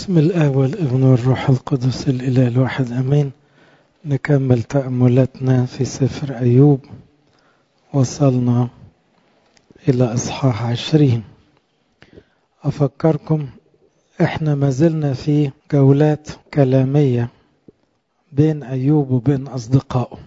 بسم الآب والابن والروح القدس الإله الواحد أمين نكمل تأملاتنا في سفر أيوب وصلنا إلى إصحاح عشرين أفكركم إحنا ما زلنا في جولات كلامية بين أيوب وبين أصدقائه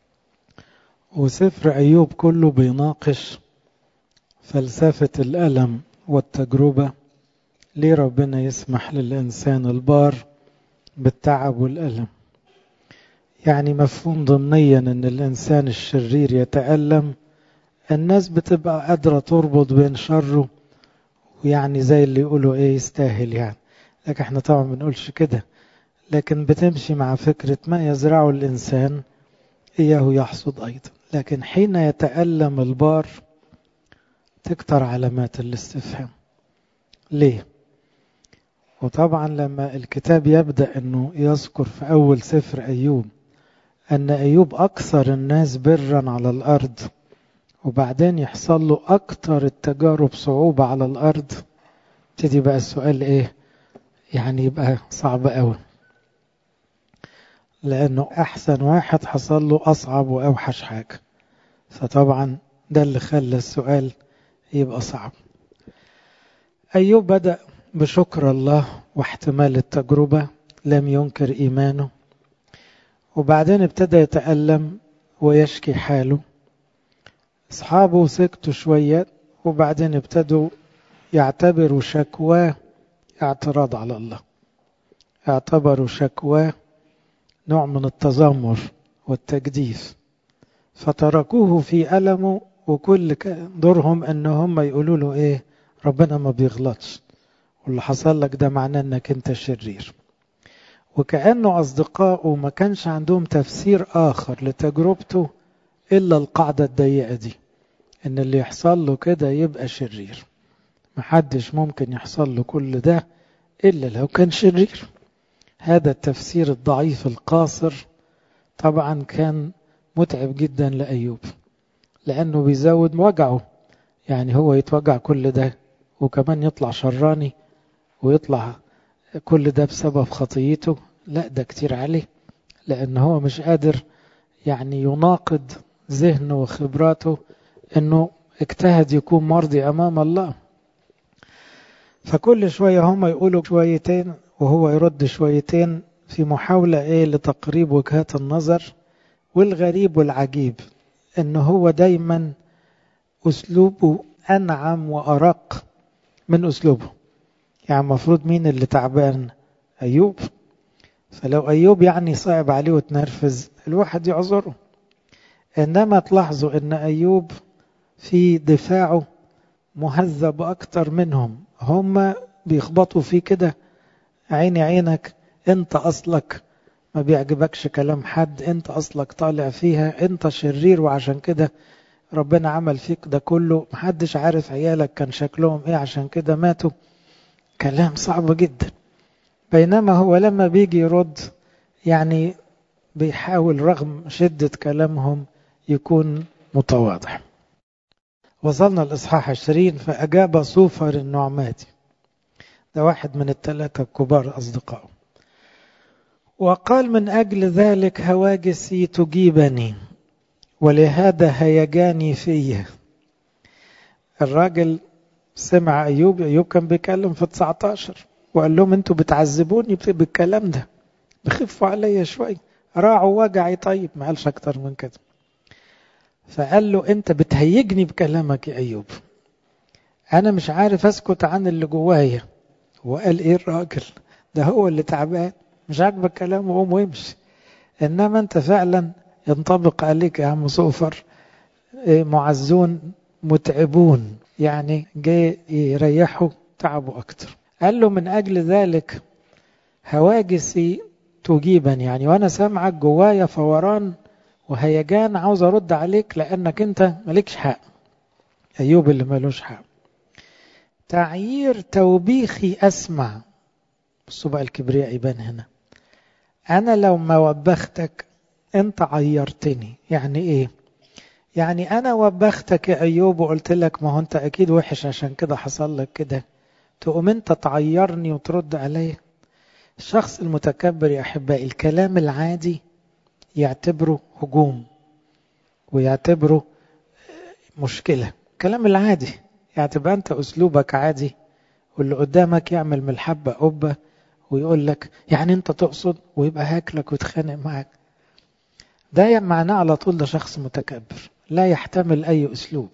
وسفر أيوب كله بيناقش فلسفة الألم والتجربة ليه ربنا يسمح للإنسان البار بالتعب والألم يعني مفهوم ضمنيا أن الإنسان الشرير يتألم الناس بتبقى قادرة تربط بين شره ويعني زي اللي يقولوا ايه يستاهل يعني لكن احنا طبعا ما بنقولش كده لكن بتمشي مع فكرة ما يزرعه الإنسان إياه يحصد أيضا لكن حين يتألم البار تكتر علامات الاستفهام ليه وطبعا لما الكتاب يبدأ أنه يذكر في أول سفر أيوب أن أيوب أكثر الناس برا على الأرض وبعدين يحصل له أكثر التجارب صعوبة على الأرض تدي بقى السؤال إيه يعني يبقى صعب قوي لأنه أحسن واحد حصل له أصعب وأوحش حاجة فطبعا ده اللي خلى السؤال يبقى صعب أيوب بدأ بشكر الله واحتمال التجربة لم ينكر إيمانه وبعدين ابتدى يتألم ويشكي حاله أصحابه سكتوا شوية وبعدين ابتدوا يعتبروا شكواه اعتراض على الله اعتبروا شكواه نوع من التذمر والتجديف فتركوه في ألمه وكل دورهم ان هم يقولوا له ايه ربنا ما بيغلطش واللي حصل لك ده معناه انك انت شرير وكأنه أصدقائه ما كانش عندهم تفسير آخر لتجربته إلا القاعدة الضيقة دي إن اللي يحصل له كده يبقى شرير محدش ممكن يحصل له كل ده إلا لو كان شرير هذا التفسير الضعيف القاصر طبعا كان متعب جدا لأيوب لأنه بيزود وجعه يعني هو يتوجع كل ده وكمان يطلع شراني ويطلع كل ده بسبب خطيته لا ده كتير عليه لأن هو مش قادر يعني يناقض ذهنه وخبراته انه اجتهد يكون مرضي امام الله فكل شوية هم يقولوا شويتين وهو يرد شويتين في محاولة ايه لتقريب وجهات النظر والغريب والعجيب ان هو دايما اسلوبه انعم وارق من اسلوبه يعني المفروض مين اللي تعبان ايوب فلو ايوب يعني صعب عليه وتنرفز الواحد يعذره انما تلاحظوا ان ايوب في دفاعه مهذب اكتر منهم هم بيخبطوا فيه كده عيني عينك انت اصلك ما بيعجبكش كلام حد انت اصلك طالع فيها انت شرير وعشان كده ربنا عمل فيك ده كله محدش عارف عيالك كان شكلهم ايه عشان كده ماتوا كلام صعب جدا بينما هو لما بيجي يرد يعني بيحاول رغم شدة كلامهم يكون متواضع وصلنا الإصحاح 20 فأجاب صوفر النعماتي ده واحد من الثلاثة الكبار أصدقائه وقال من أجل ذلك هواجسي تجيبني ولهذا هيجاني فيه الراجل سمع أيوب أيوب كان بيكلم في 19 وقال لهم انتوا بتعذبوني بالكلام ده بخفوا عليا شوي راعوا وجعي طيب ما قالش اكتر من كده فقال له انت بتهيجني بكلامك يا ايوب انا مش عارف اسكت عن اللي جوايا وقال ايه الراجل ده هو اللي تعبان مش عاجبك كلامه قوم وامشي انما انت فعلا ينطبق عليك يا عم صوفر معزون متعبون يعني جاي يريحوا تعبوا اكتر قال له من اجل ذلك هواجسي تجيبني يعني وانا سامعك جوايا فوران وهيجان عاوز ارد عليك لانك انت مالكش حق ايوب اللي مالوش حق تعيير توبيخي اسمع بصوا بقى الكبرياء يبان هنا انا لو ما وبختك انت عيرتني يعني ايه يعني انا وبختك يا ايوب وقلت لك ما هو انت اكيد وحش عشان كده حصل لك كده تقوم انت تعيرني وترد عليا الشخص المتكبر يا أحبائي الكلام العادي يعتبره هجوم ويعتبره مشكلة الكلام العادي يعني تبقى أنت أسلوبك عادي واللي قدامك يعمل من الحبة قبة ويقول لك يعني أنت تقصد ويبقى هاكلك ويتخانق معاك ده معناه على طول ده شخص متكبر لا يحتمل أي أسلوب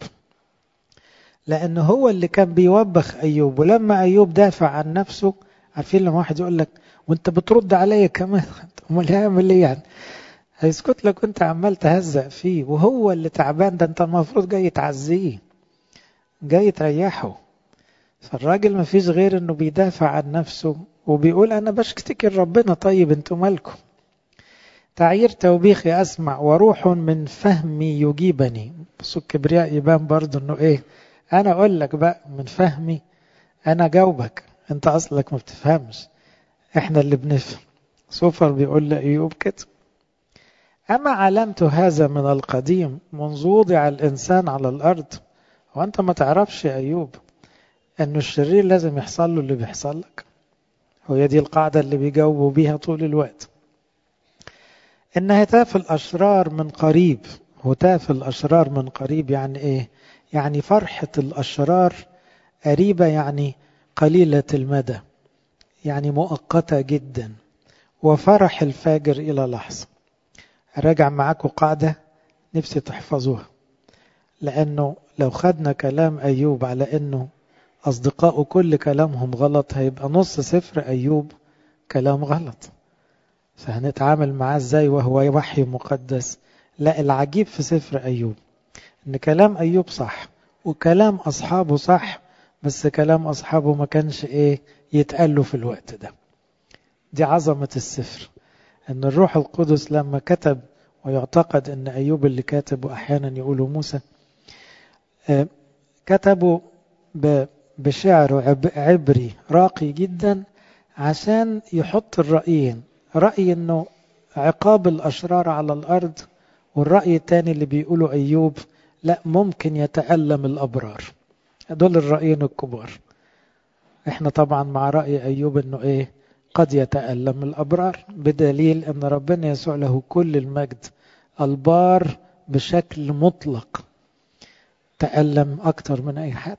لأنه هو اللي كان بيوبخ أيوب ولما أيوب دافع عن نفسه عارفين لما واحد يقول لك وانت بترد عليا كمان امال هيعمل ايه يعني هيسكت لك وانت عمال تهزق فيه وهو اللي تعبان ده انت المفروض جاي تعزيه جاي تريحه فالراجل ما فيش غير انه بيدافع عن نفسه وبيقول انا بشتكي ربنا طيب انتوا مالكم تعيير توبيخي اسمع وروح من فهمي يجيبني بس الكبرياء يبان برضه انه ايه انا اقول لك بقى من فهمي انا جاوبك انت اصلك ما بتفهمش احنا اللي بنفهم سوفر بيقول لأيوب كده أما علمت هذا من القديم منذ وضع الإنسان على الأرض وأنت ما تعرفش يا أيوب أنه الشرير لازم يحصل له اللي بيحصل لك وهي دي القاعدة اللي بيجاوبوا بيها طول الوقت إن هتاف الأشرار من قريب هتاف الأشرار من قريب يعني إيه يعني فرحة الأشرار قريبة يعني قليلة المدى يعني مؤقتة جدا وفرح الفاجر إلى لحظة راجع معاكم قاعدة نفسي تحفظوها لأنه لو خدنا كلام أيوب على أنه أصدقائه كل كلامهم غلط هيبقى نص سفر أيوب كلام غلط فهنتعامل معاه ازاي وهو وحي مقدس لا العجيب في سفر أيوب ان كلام أيوب صح وكلام أصحابه صح بس كلام أصحابه ما كانش إيه يتقال له في الوقت ده دي عظمة السفر أن الروح القدس لما كتب ويعتقد أن أيوب اللي كاتب وأحيانا يقولوا موسى كتبوا بشعر عبري راقي جدا عشان يحط الرأيين رأي أنه عقاب الأشرار على الأرض والرأي الثاني اللي بيقولوا أيوب لا ممكن يتألم الأبرار دول الرأيين الكبار احنا طبعا مع رأي أيوب انه ايه قد يتألم الأبرار بدليل ان ربنا يسوع له كل المجد البار بشكل مطلق تألم أكتر من أي حد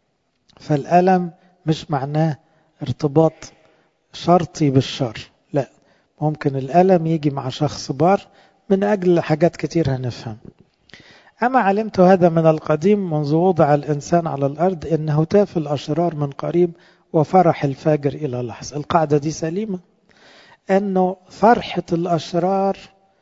فالألم مش معناه ارتباط شرطي بالشر لا ممكن الألم يجي مع شخص بار من أجل حاجات كتير هنفهم أما علمت هذا من القديم منذ وضع الإنسان على الأرض إن هتاف الأشرار من قريب وفرح الفاجر إلى لحظة القاعدة دي سليمة أنه فرحة الأشرار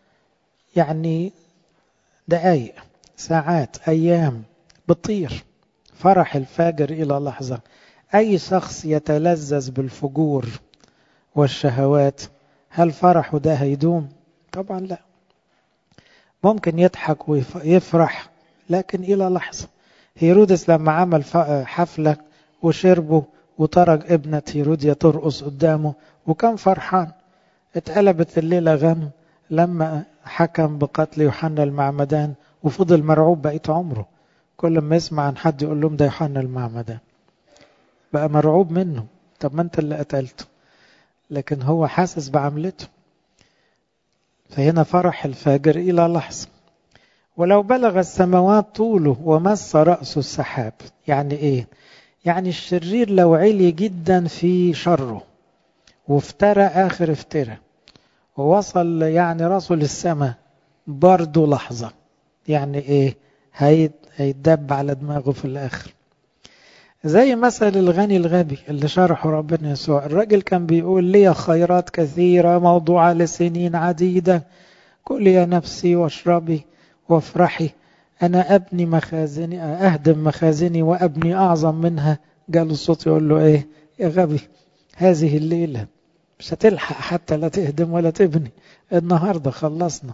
يعني دقايق ساعات أيام بتطير فرح الفاجر إلى لحظة أي شخص يتلذذ بالفجور والشهوات هل فرحه ده هيدوم؟ طبعا لا ممكن يضحك ويفرح لكن إلى لحظة هيرودس لما عمل حفلة وشربه وترك ابنة هيروديا ترقص قدامه وكان فرحان اتقلبت الليلة غم لما حكم بقتل يوحنا المعمدان وفضل مرعوب بقيت عمره كل ما يسمع عن حد يقول لهم ده يوحنا المعمدان بقى مرعوب منه طب ما انت اللي قتلته لكن هو حاسس بعملته فهنا فرح الفاجر إلى لحظة ولو بلغ السماوات طوله ومس رأسه السحاب يعني إيه؟ يعني الشرير لو علي جدا في شره وافترى آخر افترى ووصل يعني راسه للسماء برضه لحظة يعني إيه؟ هيتدب على دماغه في الآخر زي مثل الغني الغبي اللي شرحه ربنا يسوع الراجل كان بيقول لي خيرات كثيرة موضوعة لسنين عديدة كل يا نفسي واشربي وافرحي أنا أبني مخازني أهدم مخازني وأبني أعظم منها قال الصوت يقول له إيه يا غبي هذه الليلة مش هتلحق حتى لا تهدم ولا تبني النهاردة خلصنا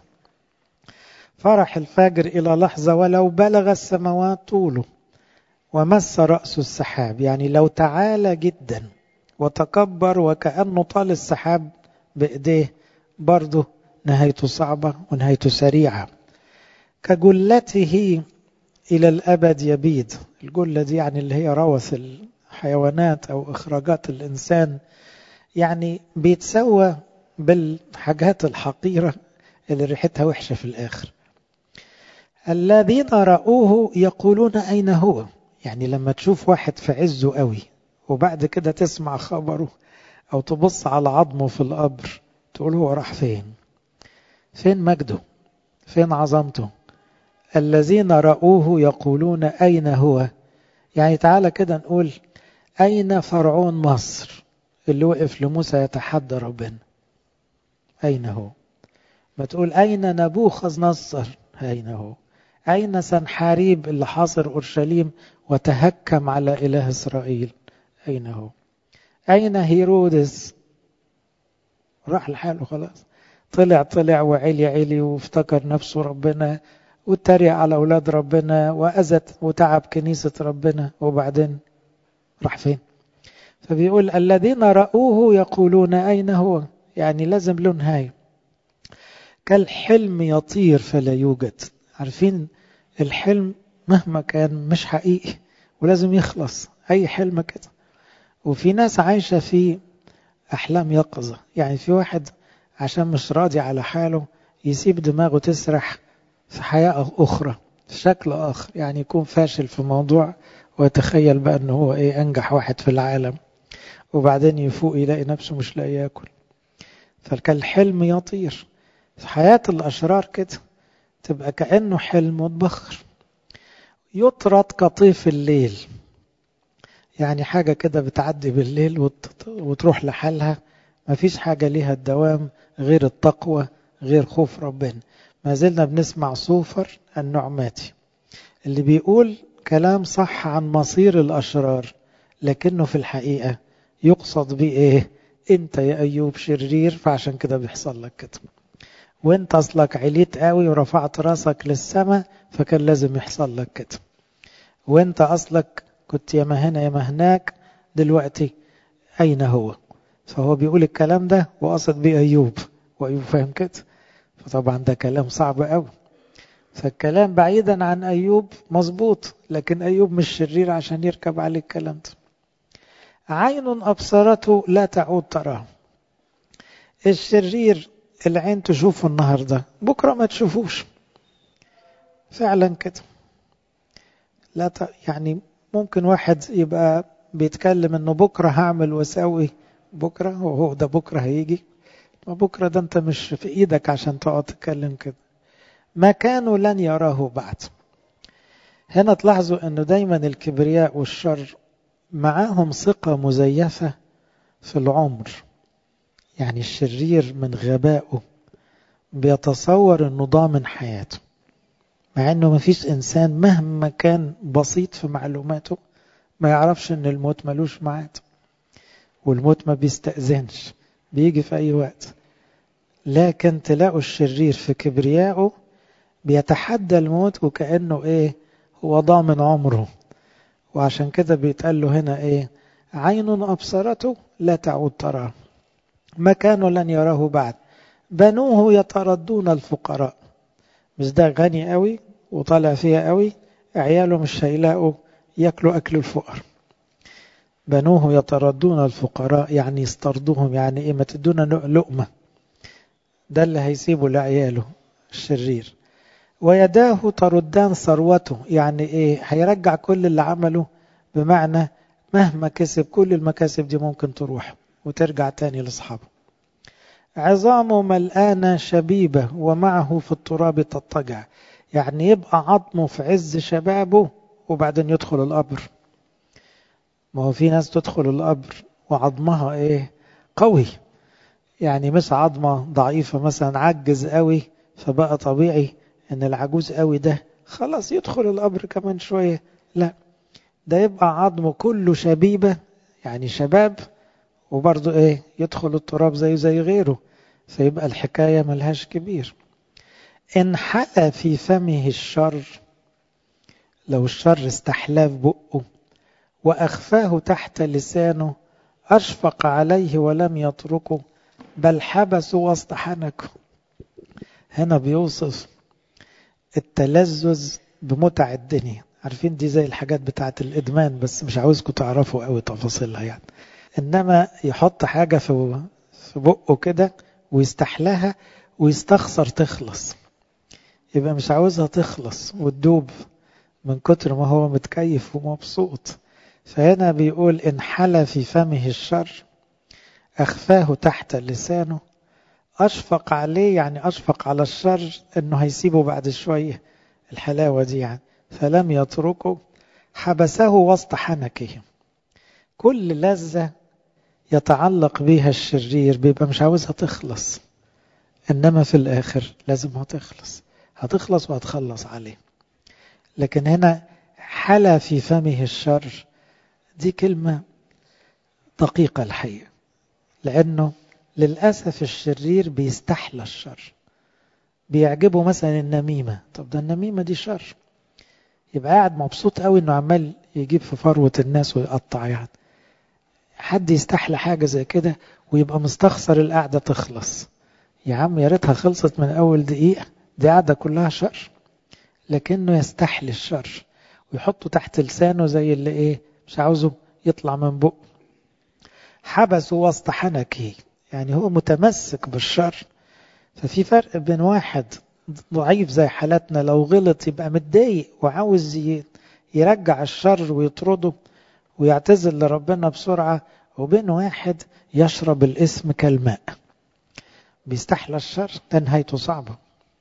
فرح الفجر إلى لحظة ولو بلغ السماوات طوله ومس رأس السحاب يعني لو تعالى جدا وتكبر وكأنه طال السحاب بإيديه برضه نهايته صعبة ونهايته سريعة كجلته إلى الأبد يبيد الجلة دي يعني اللي هي روث الحيوانات أو إخراجات الإنسان يعني بيتسوى بالحاجات الحقيرة اللي ريحتها وحشة في الآخر الذين رأوه يقولون أين هو يعني لما تشوف واحد في عزه قوي وبعد كده تسمع خبره أو تبص على عظمه في القبر تقول هو راح فين فين مجده فين عظمته الذين رأوه يقولون أين هو يعني تعالى كده نقول أين فرعون مصر اللي وقف لموسى يتحدى ربنا أين هو ما تقول أين نبوخذ نصر أين هو أين سنحاريب اللي حاصر أورشليم وتهكم على إله إسرائيل أين هو أين هيرودس راح لحاله خلاص طلع طلع وعلي علي وافتكر نفسه ربنا واتريق على أولاد ربنا وأذت وتعب كنيسة ربنا وبعدين راح فين فبيقول الذين رأوه يقولون أين هو يعني لازم له نهاية كالحلم يطير فلا يوجد عارفين الحلم مهما كان مش حقيقي ولازم يخلص أي حلم كده وفي ناس عايشة في أحلام يقظة يعني في واحد عشان مش راضي على حاله يسيب دماغه تسرح في حياة أخرى في شكل آخر يعني يكون فاشل في موضوع ويتخيل بقى أنه هو إيه أنجح واحد في العالم وبعدين يفوق يلاقي نفسه مش لاقي ياكل فالحلم يطير في حياة الأشرار كده تبقى كأنه حلم وتبخر يطرد كطيف الليل يعني حاجة كده بتعدي بالليل وت... وتروح لحالها ما فيش حاجة ليها الدوام غير التقوى غير خوف ربنا ما زلنا بنسمع صوفر النعماتي اللي بيقول كلام صح عن مصير الأشرار لكنه في الحقيقة يقصد بيه ايه انت يا أيوب شرير فعشان كده بيحصل لك كده وانت اصلك عليت قوي ورفعت راسك للسماء فكان لازم يحصل لك كده وانت اصلك كنت يا ما هنا يا ما هناك دلوقتي اين هو فهو بيقول الكلام ده وقصد بيه ايوب وايوب فاهم كده فطبعا ده كلام صعب قوي فالكلام بعيدا عن ايوب مظبوط لكن ايوب مش شرير عشان يركب عليه الكلام ده عين ابصرته لا تعود تراه الشرير العين تشوفه النهارده بكره ما تشوفوش فعلا كده لا ت... يعني ممكن واحد يبقى بيتكلم انه بكره هعمل واسوي بكره وهو ده بكره هيجي ما بكره ده انت مش في ايدك عشان تقعد تتكلم كده مكانه لن يراه بعد هنا تلاحظوا انه دايما الكبرياء والشر معاهم ثقة مزيفة في العمر يعني الشرير من غبائه بيتصور انه ضامن حياته مع انه ما فيش انسان مهما كان بسيط في معلوماته ما يعرفش ان الموت ملوش ميعاد والموت ما بيستأذنش بيجي في اي وقت لكن تلاقوا الشرير في كبريائه بيتحدى الموت وكأنه ايه هو ضامن عمره وعشان كده بيتقال له هنا ايه عين أبصرته لا تعود تراه مكانه لن يراه بعد بنوه يتردون الفقراء مش ده غني قوي وطالع فيها قوي عياله مش هيلاقوا ياكلوا أكل الفقر بنوه يتردون الفقراء يعني يسترضوهم يعني ايه ما تدونا لقمة ده اللي هيسيبه لعياله الشرير ويداه تردان ثروته يعني ايه هيرجع كل اللي عمله بمعنى مهما كسب كل المكاسب دي ممكن تروح وترجع تاني لاصحابه عظامه ملآنة شبيبة ومعه في التراب تضطجع يعني يبقى عظمه في عز شبابه وبعدين يدخل القبر ما هو في ناس تدخل القبر وعظمها ايه قوي يعني مش عظمة ضعيفة مثلا عجز قوي فبقى طبيعي ان العجوز قوي ده خلاص يدخل القبر كمان شوية لا ده يبقى عظمه كله شبيبة يعني شباب وبرضه ايه يدخل التراب زي زي غيره فيبقى الحكاية ملهاش كبير إن حلى في فمه الشر لو الشر استحلاه في بقه وأخفاه تحت لسانه أشفق عليه ولم يتركه بل حبسه وسط حنكه هنا بيوصف التلذذ بمتع الدنيا عارفين دي زي الحاجات بتاعت الإدمان بس مش عاوزكم تعرفوا قوي تفاصيلها يعني إنما يحط حاجة في في بقه كده ويستحلاها ويستخسر تخلص يبقى مش عاوزها تخلص وتدوب من كتر ما هو متكيف ومبسوط فهنا بيقول إن حل في فمه الشر أخفاه تحت لسانه أشفق عليه يعني أشفق على الشر إنه هيسيبه بعد شوية الحلاوة دي يعني فلم يتركه حبسه وسط حنكه كل لذة يتعلق بها الشرير بيبقى مش عاوزها تخلص إنما في الآخر لازم هتخلص هتخلص وهتخلص عليه لكن هنا حلا في فمه الشر دي كلمة دقيقة الحقيقة لأنه للأسف الشرير بيستحلى الشر بيعجبه مثلا النميمة طب ده النميمة دي شر يبقى قاعد مبسوط قوي انه عمال يجيب في فروة الناس ويقطع يعني حد يستحلى حاجة زي كده ويبقى مستخسر القعدة تخلص يا عم يا ريتها خلصت من أول دقيقة دي قعدة كلها شر لكنه يستحلي الشر ويحطه تحت لسانه زي اللي ايه مش عاوزه يطلع من بقه حبسه وسط حنكه يعني هو متمسك بالشر ففي فرق بين واحد ضعيف زي حالتنا لو غلط يبقى متضايق وعاوز يرجع الشر ويطرده ويعتذر لربنا بسرعة وبين واحد يشرب الاسم كالماء بيستحلى الشر ده نهايته صعبة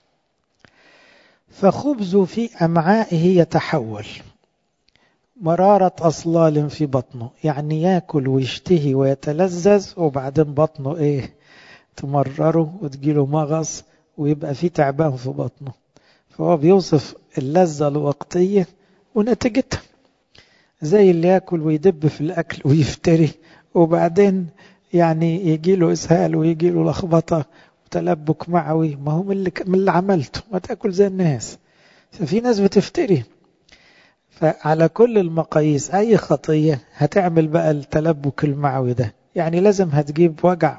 فخبز في أمعائه يتحول مرارة أصلال في بطنه يعني ياكل ويشتهي ويتلذذ وبعدين بطنه إيه تمرره وتجيله مغص ويبقى في تعبان في بطنه فهو بيوصف اللذة الوقتية ونتيجتها زي اللي ياكل ويدب في الأكل ويفتري وبعدين يعني يجي له إسهال ويجي له لخبطة وتلبك معوي ما هو من اللي, من اللي عملته ما تاكل زي الناس ففي ناس بتفتري فعلى كل المقاييس أي خطية هتعمل بقى التلبك المعوي ده يعني لازم هتجيب وجع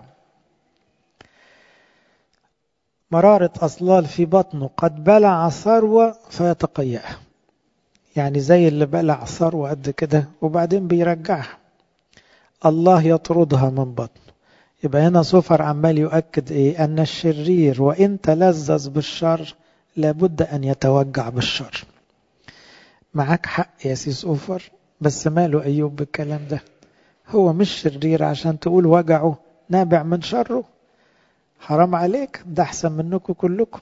مرارة أصلال في بطنه قد بلع ثروة فيتقيأها يعني زي اللي بلع ثروة قد كده وبعدين بيرجعها الله يطردها من بطنه يبقى هنا صفر عمال يؤكد ايه ان الشرير وان تلذذ بالشر لابد ان يتوجع بالشر معاك حق يا سيس اوفر بس ماله ايوب بالكلام ده هو مش شرير عشان تقول وجعه نابع من شره حرام عليك ده احسن منكم كلكم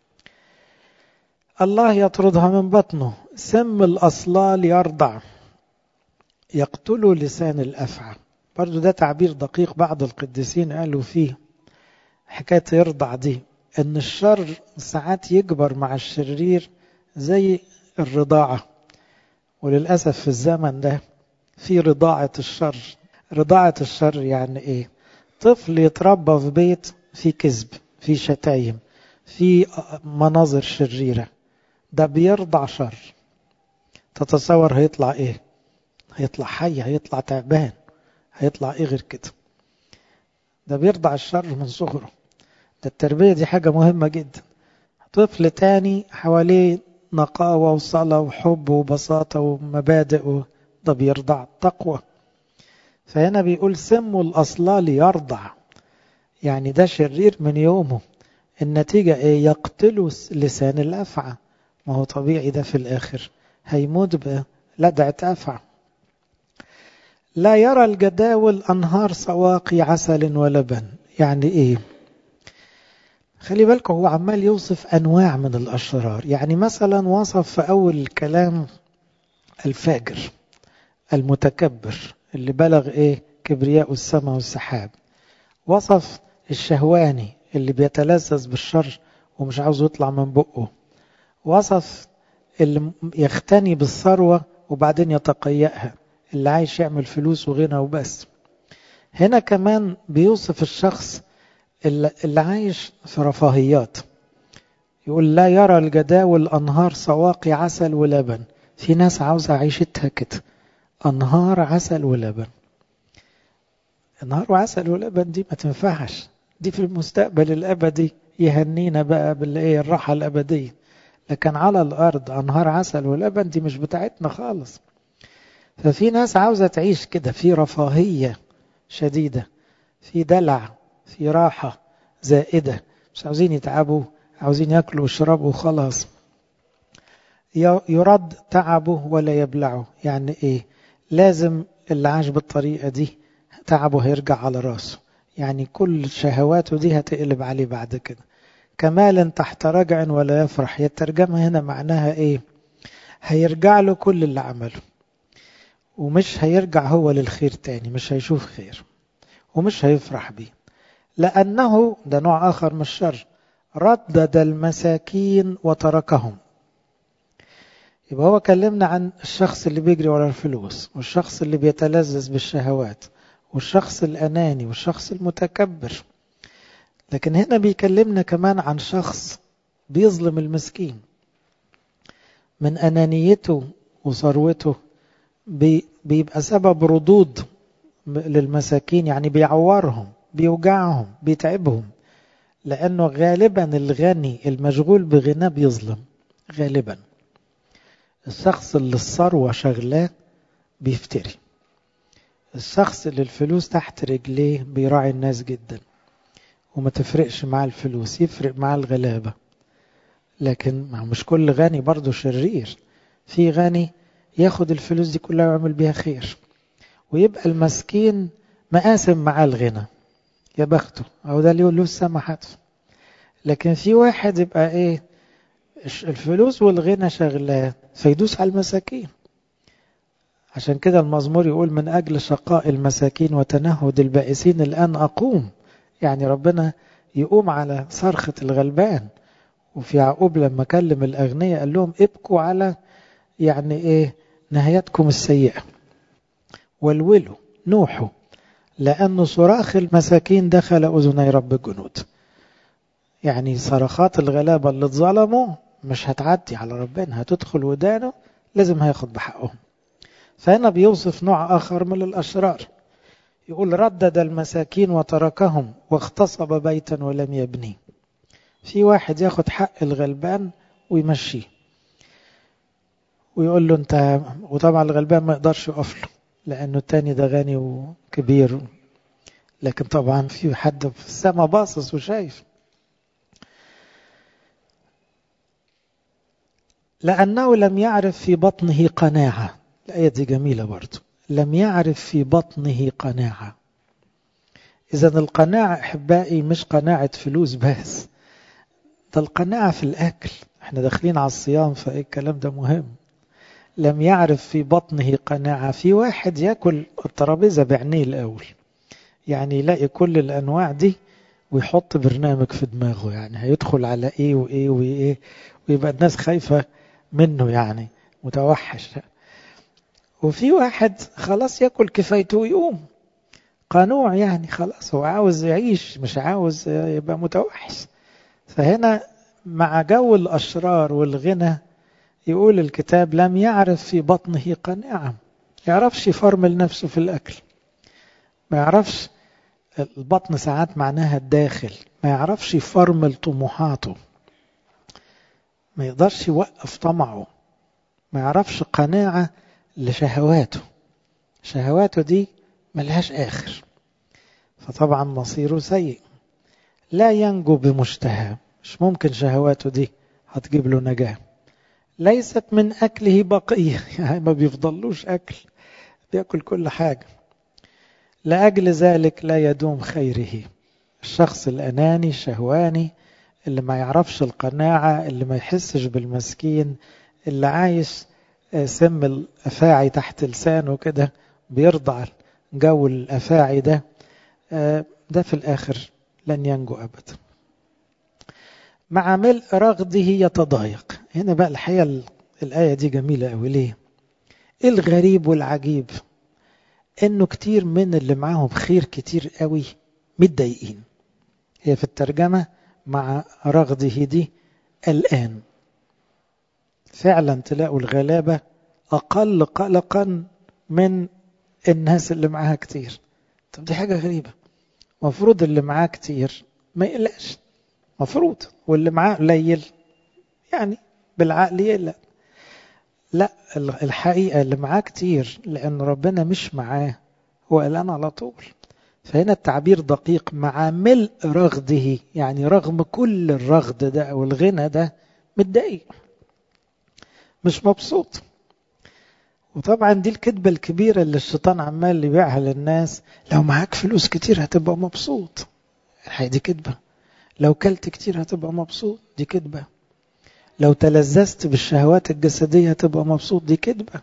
الله يطردها من بطنه سم الاصلال يرضع يقتل لسان الافعى برضو ده تعبير دقيق بعض القديسين قالوا فيه حكاية يرضع دي ان الشر ساعات يكبر مع الشرير زي الرضاعة وللأسف في الزمن ده في رضاعة الشر رضاعة الشر يعني ايه طفل يتربى في بيت في كذب في شتايم في مناظر شريرة ده بيرضع شر تتصور هيطلع ايه هيطلع حي هيطلع تعبان هيطلع ايه غير كده ده بيرضع الشر من صغره ده التربية دي حاجة مهمة جدا طفل تاني حواليه نقاوة وصلاة وحب وبساطة ومبادئ ده بيرضع تقوى فهنا بيقول سموا الأصلال يرضع يعني ده شرير من يومه النتيجة ايه يقتلوا لسان الأفعى ما هو طبيعي ده في الآخر هيموت بلدعة أفعى لا يرى الجداول أنهار سواقي عسل ولبن يعني إيه خلي بالكم هو عمال يوصف أنواع من الأشرار يعني مثلا وصف في أول الكلام الفاجر المتكبر اللي بلغ إيه كبرياء السماء والسحاب وصف الشهواني اللي بيتلذذ بالشر ومش عاوز يطلع من بقه وصف اللي يختني بالثروة وبعدين يتقيأها اللي عايش يعمل فلوس وغنى وبس هنا كمان بيوصف الشخص اللي عايش في رفاهيات يقول لا يرى الجداول أنهار سواقي عسل ولبن في ناس عاوزة عيشتها كده أنهار عسل ولبن أنهار وعسل ولبن دي ما تنفعش دي في المستقبل الأبدي يهنينا بقى بالإيه الراحة الأبدية لكن على الأرض أنهار عسل ولبن دي مش بتاعتنا خالص ففي ناس عاوزة تعيش كده في رفاهية شديدة في دلع في راحة زائدة مش عاوزين يتعبوا عاوزين ياكلوا ويشربوا وخلاص يرد تعبه ولا يبلعه يعني ايه لازم اللي عاش بالطريقة دي تعبه هيرجع على راسه يعني كل شهواته دي هتقلب عليه بعد كده كمال تحت رجع ولا يفرح هي الترجمة هنا معناها ايه هيرجع له كل اللي عمله ومش هيرجع هو للخير تاني مش هيشوف خير ومش هيفرح بيه لأنه ده نوع آخر من الشر ردد المساكين وتركهم يبقى هو كلمنا عن الشخص اللي بيجري ورا الفلوس والشخص اللي بيتلذذ بالشهوات والشخص الأناني والشخص المتكبر لكن هنا بيكلمنا كمان عن شخص بيظلم المسكين من أنانيته وثروته بيبقى سبب ردود للمساكين يعني بيعورهم بيوجعهم بيتعبهم لأنه غالبا الغني المشغول بغناه بيظلم غالبا الشخص اللي الثروة شغلاه بيفتري الشخص اللي الفلوس تحت رجليه بيراعي الناس جدا وما تفرقش مع الفلوس يفرق مع الغلابة لكن مش كل غني برضه شرير في غني ياخد الفلوس دي كلها ويعمل بيها خير ويبقى المسكين مقاسم مع الغنى يا بخته او ده اللي له سمحت لكن في واحد يبقى ايه الفلوس والغنى شغلاه فيدوس على المساكين عشان كده المزمور يقول من أجل شقاء المساكين وتنهد البائسين الآن أقوم يعني ربنا يقوم على صرخة الغلبان وفي يعقوب لما كلم الأغنياء قال لهم ابكوا على يعني إيه نهايتكم السيئة والولوا نوحوا لأن صراخ المساكين دخل أذني رب الجنود يعني صرخات الغلابة اللي اتظلموا مش هتعدي على ربنا هتدخل ودانه لازم هياخد بحقهم فهنا بيوصف نوع آخر من الأشرار يقول ردد المساكين وتركهم واغتصب بيتا ولم يبني في واحد ياخد حق الغلبان ويمشيه ويقول له انت وطبعا الغلبان ما يقدرش يقف له لانه التاني ده غني وكبير لكن طبعا في حد في السماء باصص وشايف لأنه لم يعرف في بطنه قناعة الآية دي جميلة برضو لم يعرف في بطنه قناعة إذا القناعة أحبائي مش قناعة فلوس بس ده القناعة في الأكل احنا داخلين على الصيام فإيه الكلام ده مهم لم يعرف في بطنه قناعة في واحد يأكل الترابيزة بعينيه الأول يعني يلاقي كل الأنواع دي ويحط برنامج في دماغه يعني هيدخل على إيه وإيه وإيه ويبقى الناس خايفة منه يعني متوحش وفي واحد خلاص ياكل كفايته ويقوم قنوع يعني خلاص هو عاوز يعيش مش عاوز يبقى متوحش فهنا مع جو الأشرار والغنى يقول الكتاب لم يعرف في بطنه قناعة يعرفش يفرمل نفسه في الأكل ما يعرفش البطن ساعات معناها الداخل ما يعرفش يفرمل طموحاته ما يقدرش يوقف طمعه ما يعرفش قناعة لشهواته شهواته دي ملهاش آخر فطبعا مصيره سيء لا ينجو بمشتهى مش ممكن شهواته دي هتجيب له نجاة ليست من أكله بقية يعني ما بيفضلوش أكل بيأكل كل حاجة لأجل ذلك لا يدوم خيره الشخص الأناني الشهواني اللي ما يعرفش القناعة اللي ما يحسش بالمسكين اللي عايش سم الأفاعي تحت لسانه كده بيرضع جو الأفاعي ده ده في الآخر لن ينجو أبدا مع ملء رغده يتضايق هنا بقى الحقيقة الآية دي جميلة أوي ليه إيه الغريب والعجيب إنه كتير من اللي معاهم خير كتير قوي متضايقين هي في الترجمة مع رغده دي الآن فعلا تلاقوا الغلابة أقل قلقا من الناس اللي معاها كتير طب دي حاجة غريبة مفروض اللي معاه كتير ما يقلقش مفروض واللي معاه قليل يعني بالعقل يقلق لا الحقيقة اللي معاه كتير لأن ربنا مش معاه هو قلقان على طول فهنا التعبير دقيق مع ملء رغده يعني رغم كل الرغد ده أو الغنى ده متضايق مش مبسوط وطبعا دي الكذبة الكبيرة اللي الشيطان عمال يبيعها للناس لو معاك فلوس كتير هتبقى مبسوط هي دي كذبة لو كلت كتير هتبقى مبسوط دي كذبة لو تلذذت بالشهوات الجسدية هتبقى مبسوط دي كذبة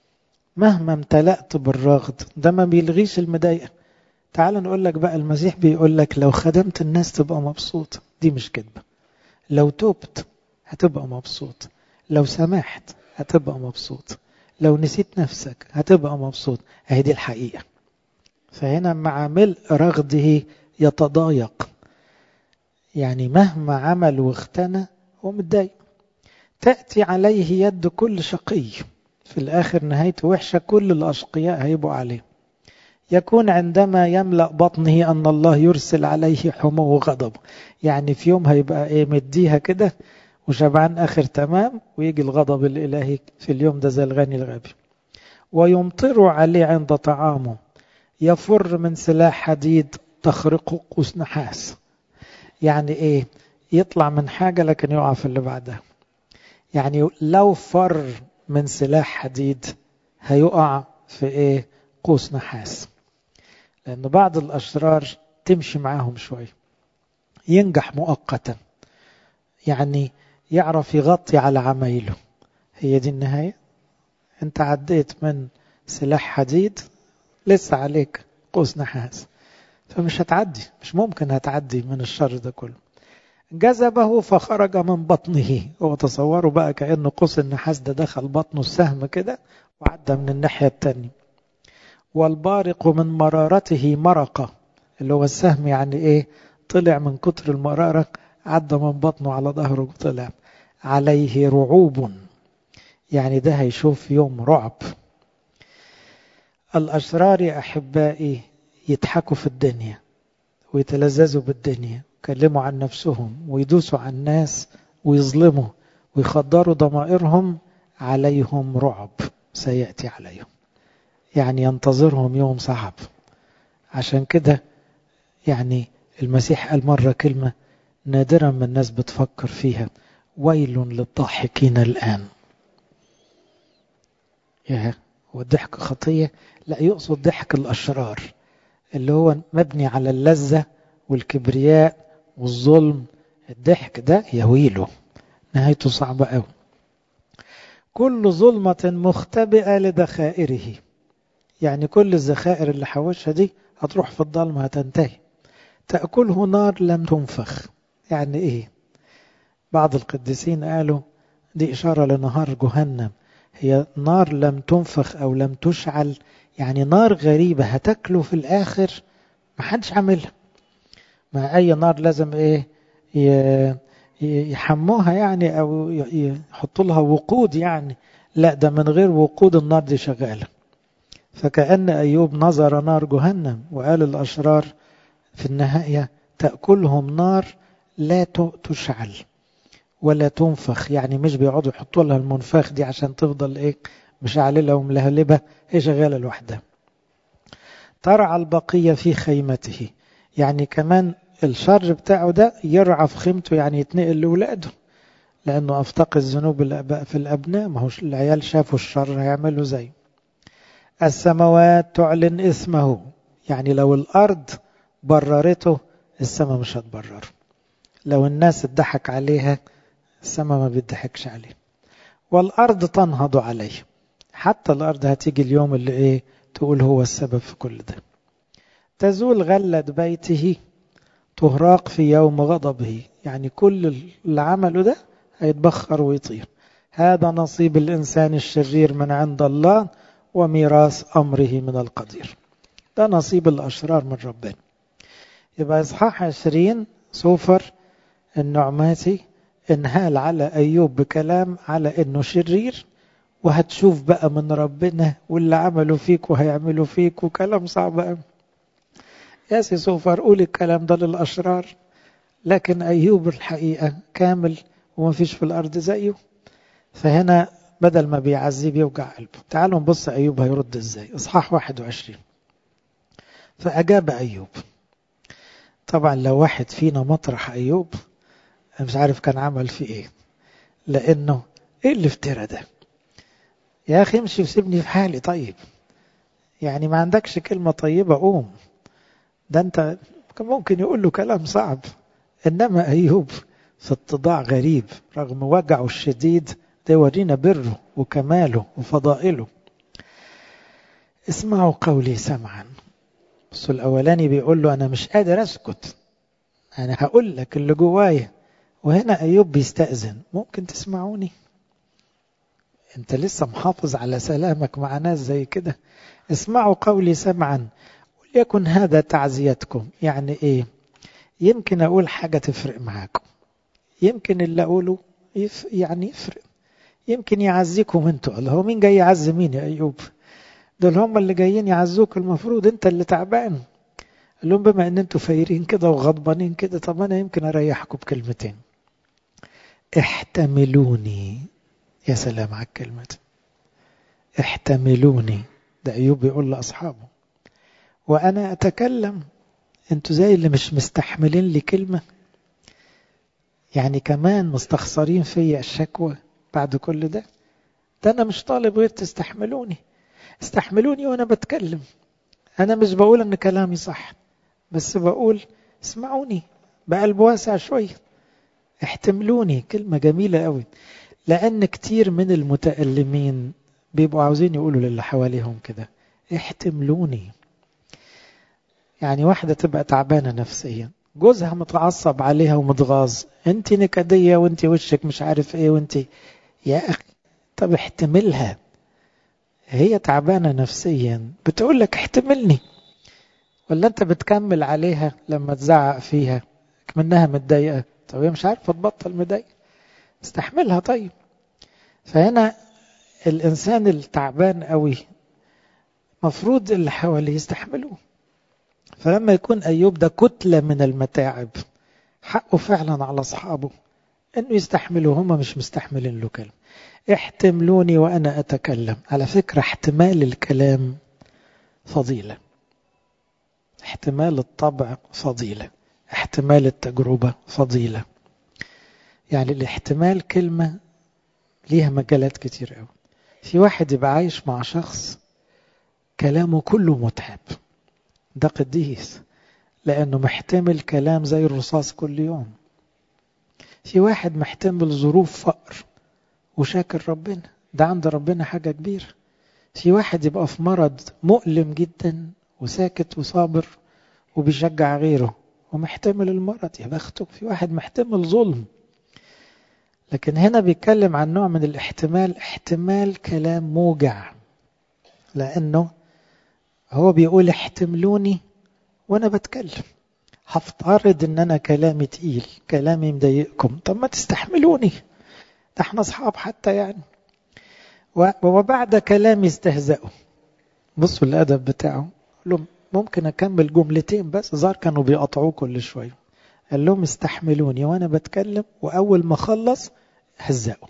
مهما امتلأت بالرغد ده ما بيلغيش المضايقة تعال نقول لك بقى المسيح بيقول لك لو خدمت الناس تبقى مبسوط دي مش كذبة لو توبت هتبقى مبسوط لو سمحت هتبقى مبسوط لو نسيت نفسك هتبقى مبسوط اهي دي الحقيقة فهنا مع ملء رغده يتضايق يعني مهما عمل واختنى هو متضايق تأتي عليه يد كل شقي في الآخر نهايته وحشة كل الأشقياء هيبقوا عليه يكون عندما يملأ بطنه أن الله يرسل عليه حمو غضب يعني في يوم هيبقى إيه مديها كده وشبعان آخر تمام ويجي الغضب الإلهي في اليوم ده زي الغني الغبي ويمطر عليه عند طعامه يفر من سلاح حديد تخرقه قوس نحاس يعني ايه يطلع من حاجة لكن يقع في اللي بعدها يعني لو فر من سلاح حديد هيقع في ايه قوس نحاس لان بعض الاشرار تمشي معاهم شوية ينجح مؤقتا يعني يعرف يغطي على عمايله هي دي النهاية انت عديت من سلاح حديد لسه عليك قوس نحاس فمش هتعدي مش ممكن هتعدي من الشر ده كله جذبه فخرج من بطنه هو تصوروا بقى كأنه قوس النحاس ده دخل بطنه السهم كده وعدى من الناحية التانية والبارق من مرارته مرقة اللي هو السهم يعني ايه طلع من كتر المرارة عدى من بطنه على ظهره وطلع عليه رعوب يعني ده هيشوف يوم رعب الأشرار يا أحبائي يضحكوا في الدنيا ويتلذذوا بالدنيا يكلموا عن نفسهم ويدوسوا على الناس ويظلموا ويخدروا ضمائرهم عليهم رعب سيأتي عليهم يعني ينتظرهم يوم صعب عشان كده يعني المسيح قال مرة كلمة نادرا ما الناس بتفكر فيها ويل للضاحكين الآن يا هو الضحك خطية لا يقصد ضحك الأشرار اللي هو مبني على اللذة والكبرياء والظلم الضحك ده يويله نهايته صعبة قوي كل ظلمة مختبئة لذخائره يعني كل الذخائر اللي حوشها دي هتروح في الضلمة هتنتهي تأكله نار لم تنفخ يعني ايه بعض القديسين قالوا دي إشارة لنهار جهنم هي نار لم تنفخ أو لم تشعل يعني نار غريبة هتاكله في الآخر ما حدش عاملها ما أي نار لازم إيه يحموها يعني أو يحطوا لها وقود يعني لا ده من غير وقود النار دي شغالة فكأن أيوب نظر نار جهنم وقال الأشرار في النهاية تأكلهم نار لا تشعل ولا تنفخ يعني مش بيقعدوا يحطوا لها المنفاخ دي عشان تفضل ايه مشعلله وملهلبه هي شغاله لوحدها ترعى البقيه في خيمته يعني كمان الشر بتاعه ده يرعى في خيمته يعني يتنقل لاولاده لانه افتقد ذنوب الاباء في الابناء ما هوش العيال شافوا الشر هيعملوا زيه السماوات تعلن اسمه يعني لو الارض بررته السماء مش هتبرره لو الناس اتضحك عليها السماء ما بيضحكش عليه والأرض تنهض عليه حتى الأرض هتيجي اليوم اللي إيه تقول هو السبب في كل ده تزول غلة بيته تهراق في يوم غضبه يعني كل اللي عمله ده هيتبخر ويطير هذا نصيب الإنسان الشرير من عند الله وميراث أمره من القدير ده نصيب الأشرار من ربنا يبقى إصحاح عشرين سوفر النعماتي انهال على أيوب بكلام على أنه شرير وهتشوف بقى من ربنا واللي عملوا فيك وهيعملوا فيك وكلام صعب قوي يا سي سوفر قول الكلام ده للأشرار لكن أيوب الحقيقة كامل وما فيش في الأرض زيه فهنا بدل ما بيعزيه بيوجع قلبه تعالوا نبص أيوب هيرد إزاي إصحاح 21 فأجاب أيوب طبعا لو واحد فينا مطرح أيوب أنا مش عارف كان عمل فيه إيه لأنه إيه اللي افترى ده يا أخي امشي وسيبني في حالي طيب يعني ما عندكش كلمة طيبة قوم ده أنت كان ممكن يقول له كلام صعب إنما أيوب في اتضاع غريب رغم وجعه الشديد ده يورينا بره وكماله وفضائله اسمعوا قولي سمعا بس الأولاني بيقول له أنا مش قادر أسكت أنا هقول لك اللي جوايا وهنا أيوب بيستأذن ممكن تسمعوني أنت لسه محافظ على سلامك مع ناس زي كده اسمعوا قولي سمعا وليكن هذا تعزيتكم يعني إيه يمكن أقول حاجة تفرق معاكم يمكن اللي أقوله يف يعني يفرق يمكن يعزيكم انتوا الله هو مين جاي يعزي مين يا أيوب دول هم اللي جايين يعزوك المفروض انت اللي تعبان قال لهم بما ان انتوا فايرين كده وغضبانين كده طب انا يمكن اريحكم بكلمتين احتملوني يا سلام على الكلمة احتملوني ده ايوب بيقول لاصحابه وانا اتكلم انتوا زي اللي مش مستحملين لي كلمة يعني كمان مستخسرين فيا الشكوى بعد كل ده ده انا مش طالب غير تستحملوني استحملوني وانا بتكلم انا مش بقول ان كلامي صح بس بقول اسمعوني بقلب واسع شوية احتملوني كلمة جميلة قوي لان كتير من المتألمين بيبقوا عاوزين يقولوا للي حواليهم كده احتملوني يعني واحدة تبقى تعبانة نفسيا جوزها متعصب عليها ومتغاظ انت نكدية وانت وشك مش عارف ايه وانت يا اخي طب احتملها هي تعبانة نفسيا بتقول لك احتملني ولا انت بتكمل عليها لما تزعق فيها منها متضايقة طب هي مش عارفة تبطل مضايقة استحملها طيب فهنا الإنسان التعبان قوي مفروض اللي حواليه يستحملوه فلما يكون أيوب ده كتلة من المتاعب حقه فعلا على أصحابه أنه يستحملوا هم مش مستحملين له كلمة احتملوني وأنا أتكلم على فكرة احتمال الكلام فضيلة احتمال الطبع فضيلة احتمال التجربة فضيلة يعني الاحتمال كلمة ليها مجالات كتير قوي في واحد يبقى عايش مع شخص كلامه كله متعب ده قديس لأنه محتمل كلام زي الرصاص كل يوم في واحد محتمل ظروف فقر وشاكر ربنا ده عند ربنا حاجة كبيرة في واحد يبقى في مرض مؤلم جدا وساكت وصابر وبيشجع غيره ومحتمل المرض يا بخته في واحد محتمل ظلم لكن هنا بيتكلم عن نوع من الاحتمال احتمال كلام موجع لأنه هو بيقول احتملوني وأنا بتكلم هفترض ان انا كلامي تقيل كلامي مضايقكم طب ما تستحملوني ده احنا اصحاب حتى يعني وبعد كلامي استهزأوا بصوا الادب بتاعه لهم ممكن اكمل جملتين بس ظهر كانوا بيقطعوه كل شويه قال لهم استحملوني وانا بتكلم واول ما اخلص هزقوا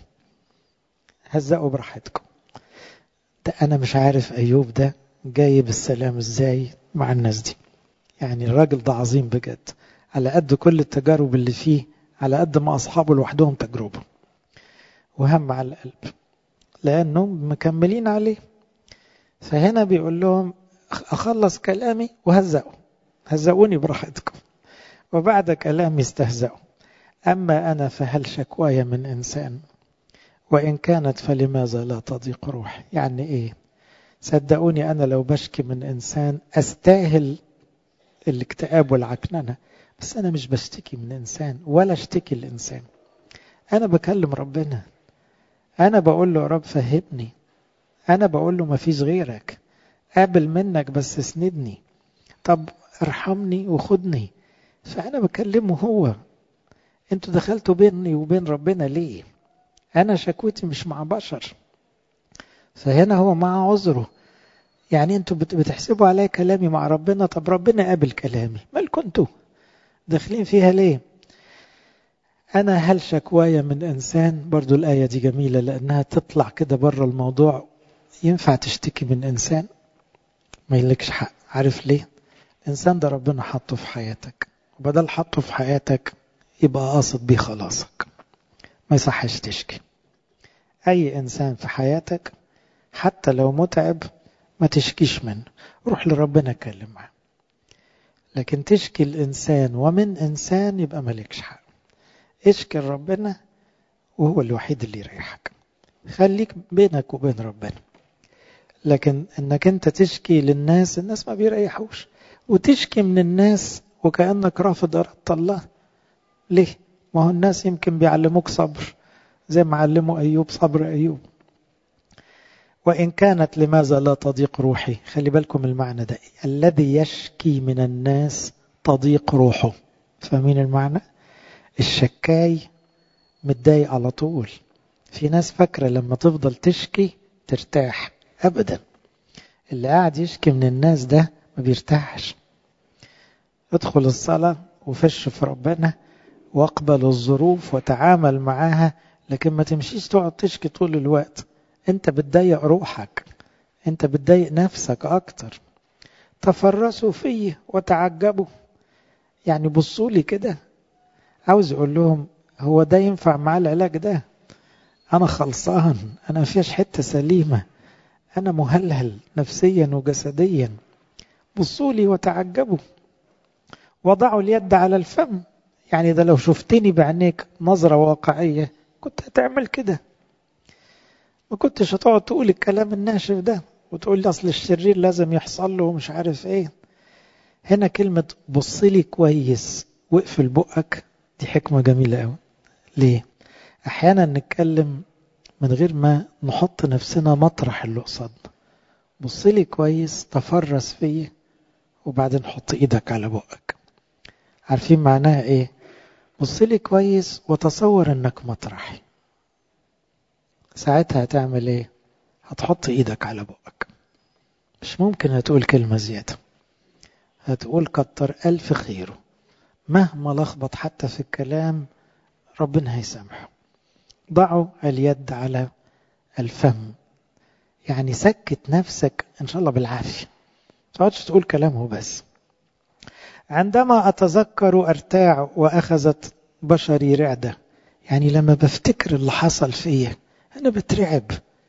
هزقوا براحتكم ده انا مش عارف ايوب ده جاي بالسلام ازاي مع الناس دي يعني الراجل ده عظيم بجد على قد كل التجارب اللي فيه على قد ما أصحابه لوحدهم تجربة وهم على القلب لأنهم مكملين عليه فهنا بيقول لهم أخلص كلامي وهزقوا هزقوني براحتكم وبعد كلامي استهزأوا أما أنا فهل شكواي من إنسان وإن كانت فلماذا لا تضيق روحي يعني إيه صدقوني أنا لو بشكي من إنسان أستاهل الاكتئاب والعكننة بس أنا مش بشتكي من إنسان ولا اشتكي الإنسان أنا بكلم ربنا أنا بقول له يا رب فهمني أنا بقول له ما فيش غيرك قابل منك بس اسندني طب ارحمني وخدني فأنا بكلمه هو انتوا دخلتوا بيني وبين ربنا ليه أنا شكوتي مش مع بشر فهنا هو مع عذره يعني انتوا بتحسبوا عليا كلامي مع ربنا طب ربنا قابل كلامي مالكم انتوا داخلين فيها ليه انا هل شكوايا من انسان برضو الايه دي جميله لانها تطلع كده بره الموضوع ينفع تشتكي من انسان ما يلكش حق عارف ليه الإنسان ده ربنا حطه في حياتك وبدل حطه في حياتك يبقى قاصد بيه خلاصك ما يصحش تشكي أي إنسان في حياتك حتى لو متعب ما تشكيش منه روح لربنا اتكلم معاه لكن تشكي الإنسان ومن إنسان يبقى مالكش حق اشكي ربنا وهو الوحيد اللي يريحك خليك بينك وبين ربنا لكن انك انت تشكي للناس الناس ما بيريحوش وتشكي من الناس وكأنك رافض إرادة الله ليه؟ ما هو الناس يمكن بيعلموك صبر زي ما علموا أيوب صبر أيوب وإن كانت لماذا لا تضيق روحي خلي بالكم المعنى ده الذي يشكي من الناس تضيق روحه فاهمين المعنى الشكاي متضايق على طول في ناس فاكرة لما تفضل تشكي ترتاح أبدا اللي قاعد يشكي من الناس ده ما بيرتاحش ادخل الصلاة وفش في ربنا واقبل الظروف وتعامل معاها لكن ما تمشيش تقعد تشكي طول الوقت انت بتضيق روحك انت بتضايق نفسك اكتر تفرسوا فيه وتعجبوا يعني بصوا لي كده عاوز اقول لهم هو ده ينفع مع العلاج ده انا خلصان انا مفيش حته سليمه انا مهلهل نفسيا وجسديا بصوا لي وتعجبوا وضعوا اليد على الفم يعني ده لو شفتني بعينيك نظرة واقعية كنت هتعمل كده ما كنتش هتقعد تقول الكلام الناشف ده وتقول لي أصل الشرير لازم يحصل له ومش عارف ايه هنا كلمة بص لي كويس واقفل بقك دي حكمة جميلة قوي ليه أحيانا نتكلم من غير ما نحط نفسنا مطرح اللي قصادنا بص لي كويس تفرس فيه وبعدين حط ايدك على بقك عارفين معناها ايه بص لي كويس وتصور انك مطرحي ساعتها هتعمل ايه هتحط ايدك على بقك مش ممكن هتقول كلمة زيادة هتقول كتر ألف خيره مهما لخبط حتى في الكلام ربنا هيسامحه ضعوا اليد على الفم يعني سكت نفسك ان شاء الله بالعافيه ما تقعدش تقول كلامه بس عندما اتذكر ارتاع واخذت بشري رعده يعني لما بفتكر اللي حصل فيا انا بترعب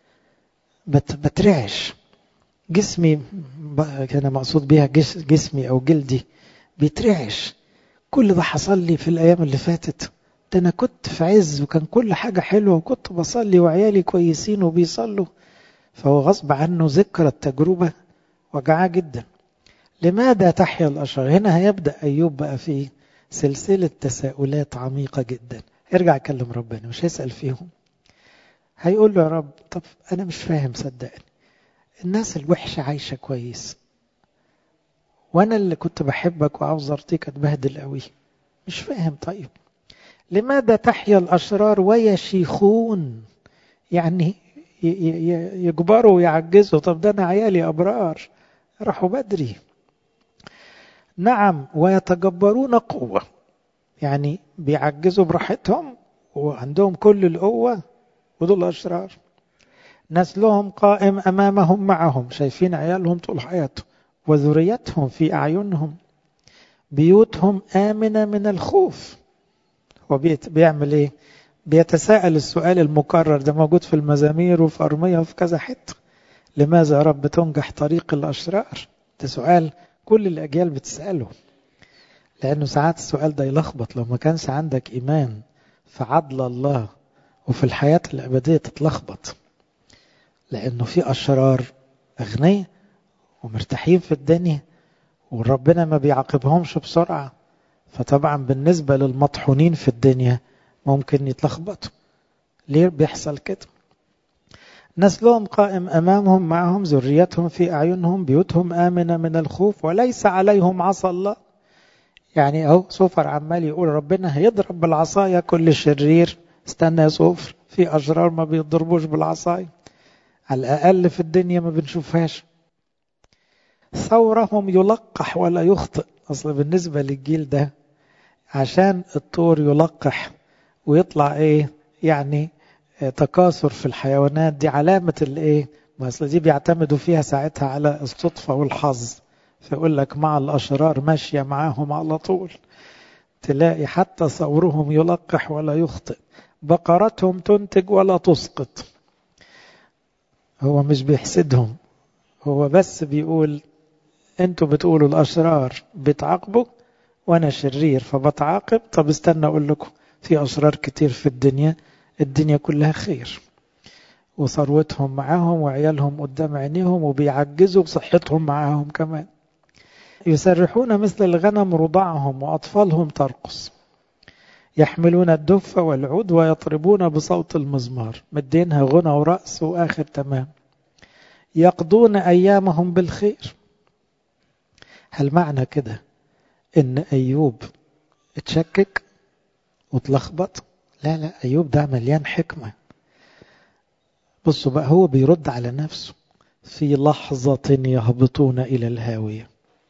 بت بترعش جسمي كان مقصود بيها جسمي او جلدي بيترعش كل ده حصل لي في الايام اللي فاتت ده انا كنت في عز وكان كل حاجة حلوة وكنت بصلي وعيالي كويسين وبيصلوا فهو غصب عنه ذكر التجربة وجعاه جدا لماذا تحيا الأشرار هنا هيبدأ أيوب بقى في سلسلة تساؤلات عميقة جدا ارجع كلم ربنا مش هيسأل فيهم هيقول له يا رب طب أنا مش فاهم صدقني الناس الوحشة عايشة كويس وأنا اللي كنت بحبك وعاوز أرضيك أتبهدل قوي مش فاهم طيب لماذا تحيا الأشرار ويشيخون يعني يكبروا ويعجزوا طب ده أنا عيالي أبرار راحوا بدري نعم ويتجبرون قوة يعني بيعجزوا براحتهم وعندهم كل القوة ودول أشرار نسلهم قائم أمامهم معهم شايفين عيالهم طول حياتهم وذريتهم في أعينهم بيوتهم آمنة من الخوف هو بيعمل ايه بيتساءل السؤال المكرر ده موجود في المزامير وفي أرمية وفي كذا حتة لماذا يا رب تنجح طريق الأشرار ده سؤال كل الأجيال بتسأله لأنه ساعات السؤال ده يلخبط لو ما كانش عندك إيمان في عدل الله وفي الحياة الأبدية تتلخبط لأنه في أشرار أغنياء ومرتاحين في الدنيا وربنا ما بيعاقبهمش بسرعة فطبعا بالنسبة للمطحونين في الدنيا ممكن يتلخبطوا ليه بيحصل كده نسلهم قائم أمامهم معهم ذريتهم في أعينهم بيوتهم آمنة من الخوف وليس عليهم عصا الله يعني أهو صوفر عمال يقول ربنا هيضرب بالعصاية كل شرير استنى يا صوفر في أشرار ما بيضربوش بالعصاية على الأقل في الدنيا ما بنشوفهاش ثورهم يلقح ولا يخطئ أصل بالنسبة للجيل ده عشان الطور يلقح ويطلع ايه يعني تكاثر في الحيوانات دي علامة الايه ما اصل دي بيعتمدوا فيها ساعتها على الصدفة والحظ فيقول لك مع الأشرار ماشية معاهم على طول تلاقي حتى ثورهم يلقح ولا يخطئ بقرتهم تنتج ولا تسقط هو مش بيحسدهم هو بس بيقول انتوا بتقولوا الأشرار بتعاقبوا وأنا شرير فبتعاقب طب استنى أقول لكم في أشرار كتير في الدنيا الدنيا كلها خير وثروتهم معاهم وعيالهم قدام عينيهم وبيعجزوا وصحتهم معاهم كمان يسرحون مثل الغنم رضعهم وأطفالهم ترقص يحملون الدف والعود ويطربون بصوت المزمار مدينها غنى ورأس وآخر تمام يقضون أيامهم بالخير هل معنى كده إن أيوب اتشكك وتلخبط لا لا أيوب ده مليان حكمة بصوا بقى هو بيرد على نفسه في لحظة يهبطون إلى الهاوية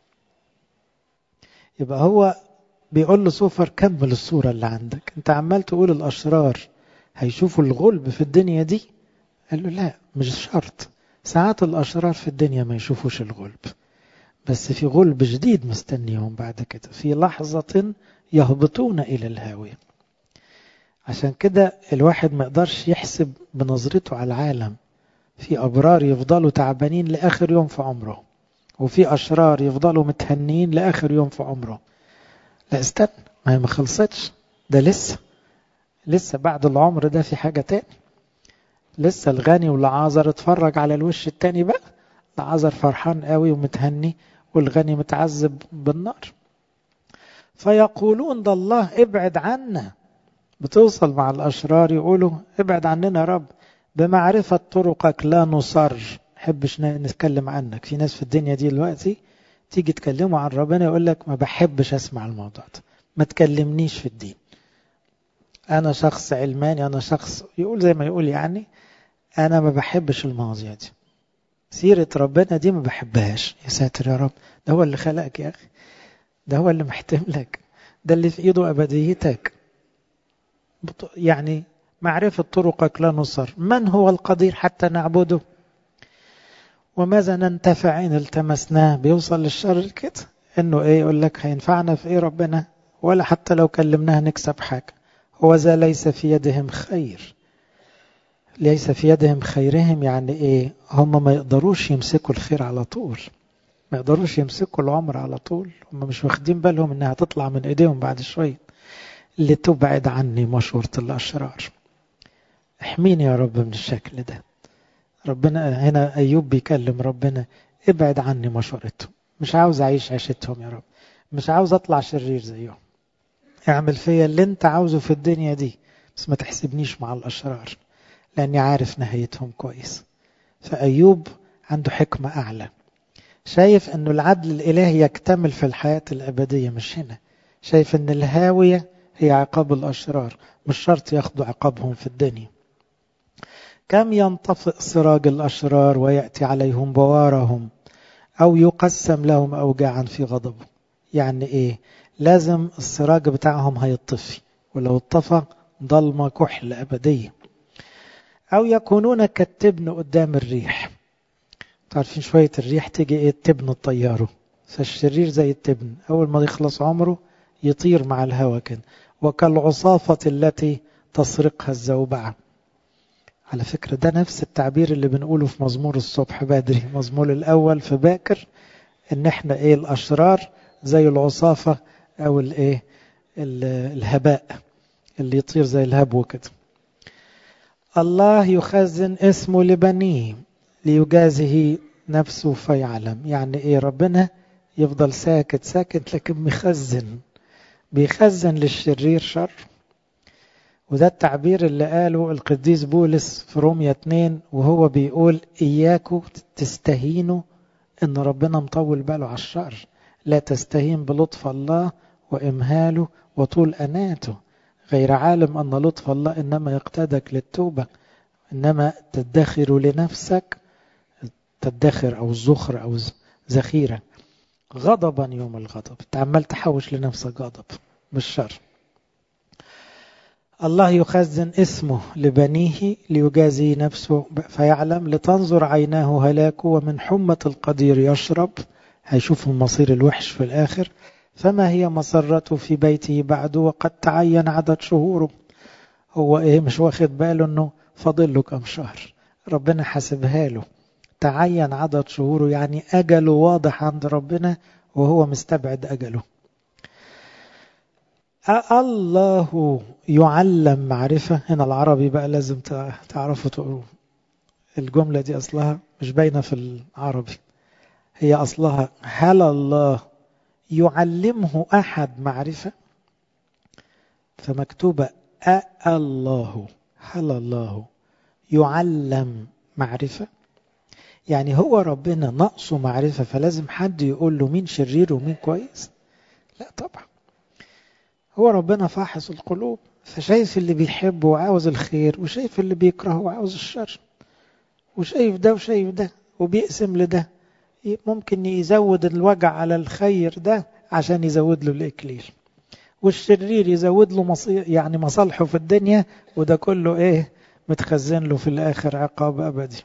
يبقى هو بيقول له سوفر كمل الصورة اللي عندك انت عمال تقول الأشرار هيشوفوا الغلب في الدنيا دي قال له لا مش شرط ساعات الأشرار في الدنيا ما يشوفوش الغلب بس في غلب جديد مستنيهم بعد كده في لحظة يهبطون إلى الهاوية عشان كده الواحد ما يقدرش يحسب بنظرته على العالم في أبرار يفضلوا تعبانين لآخر يوم في عمره وفي أشرار يفضلوا متهنين لآخر يوم في عمره لا استنى ما هي ما خلصتش ده لسه لسه بعد العمر ده في حاجة تاني لسه الغني والعازر اتفرج على الوش التاني بقى العازر فرحان قوي ومتهني والغني متعذب بالنار فيقولون ده الله ابعد عنا بتوصل مع الأشرار يقولوا ابعد عننا يا رب بمعرفة طرقك لا نصر حبش نتكلم عنك في ناس في الدنيا دي دلوقتي تيجي تكلموا عن ربنا يقول لك ما بحبش اسمع الموضوع ده ما تكلمنيش في الدين انا شخص علماني انا شخص يقول زي ما يقول يعني انا ما بحبش المواضيع دي سيرة ربنا دي ما بحبهاش يا ساتر يا رب ده هو اللي خلقك يا اخي ده هو اللي محتم لك ده اللي في ايده ابديتك يعني معرفة طرقك لا نصر من هو القدير حتى نعبده وماذا ننتفع إن التمسناه بيوصل للشر كده إنه إيه يقول لك هينفعنا في إيه ربنا ولا حتى لو كلمناه نكسب حاجة هو ذا ليس في يدهم خير ليس في يدهم خيرهم يعني إيه هم ما يقدروش يمسكوا الخير على طول ما يقدروش يمسكوا العمر على طول هم مش واخدين بالهم إنها تطلع من إيديهم بعد شوية لتبعد عني مشورة الأشرار احميني يا رب من الشكل ده ربنا هنا أيوب بيكلم ربنا ابعد عني مشورتهم مش عاوز أعيش عيشتهم يا رب مش عاوز أطلع شرير زيهم اعمل فيا اللي انت عاوزه في الدنيا دي بس ما تحسبنيش مع الأشرار لأني عارف نهايتهم كويس فأيوب عنده حكمة أعلى شايف أنه العدل الإلهي يكتمل في الحياة الأبدية مش هنا شايف أن الهاوية هي عقاب الأشرار مش شرط ياخدوا عقابهم في الدنيا كم ينطفئ سراج الأشرار ويأتي عليهم بوارهم أو يقسم لهم أوجاعا في غضبه يعني إيه لازم السراج بتاعهم هيطفي ولو اطفى ضلمة كحل أبدية أو يكونون كالتبن قدام الريح تعرفين شوية الريح تيجي إيه تبن الطياره فالشرير زي التبن أول ما يخلص عمره يطير مع الهواء كده وكالعصافة التي تسرقها الزوبعة على فكرة ده نفس التعبير اللي بنقوله في مزمور الصبح بدري مزمور الأول في باكر إن إحنا إيه الأشرار زي العصافة أو الإيه الهباء اللي يطير زي الهبو كده الله يخزن اسمه لبنيه ليجازه نفسه فيعلم يعني إيه ربنا يفضل ساكت ساكت لكن مخزن بيخزن للشرير شر وده التعبير اللي قاله القديس بولس في روميا 2 وهو بيقول إياكوا تستهينوا إن ربنا مطول باله على الشر لا تستهين بلطف الله وإمهاله وطول أناته غير عالم أن لطف الله إنما يقتدك للتوبة إنما تدخر لنفسك تدخر أو الزخر أو ذخيرة غضبا يوم الغضب تعمل تحوش لنفسك غضب مش شر الله يخزن اسمه لبنيه ليجازي نفسه فيعلم لتنظر عيناه هلاكه ومن حمة القدير يشرب هيشوف المصير الوحش في الآخر فما هي مسرته في بيته بعد وقد تعين عدد شهوره هو ايه مش واخد باله انه فاضل له كم شهر ربنا حاسبها له تعين عدد شهوره يعني أجله واضح عند ربنا وهو مستبعد أجله الله يعلم معرفة هنا العربي بقى لازم تعرفوا تقولوا الجملة دي أصلها مش باينة في العربي هي أصلها هل الله يعلمه أحد معرفة فمكتوبة أ الله هل الله يعلم معرفة يعني هو ربنا نقصه معرفة فلازم حد يقول له مين شرير ومين كويس لا طبعا هو ربنا فاحص القلوب فشايف اللي بيحبه وعاوز الخير وشايف اللي بيكرهه وعاوز الشر وشايف ده وشايف ده وبيقسم لده ممكن يزود الوجع على الخير ده عشان يزود له الإكليل والشرير يزود له مصير يعني مصالحه في الدنيا وده كله ايه متخزن له في الآخر عقاب أبدي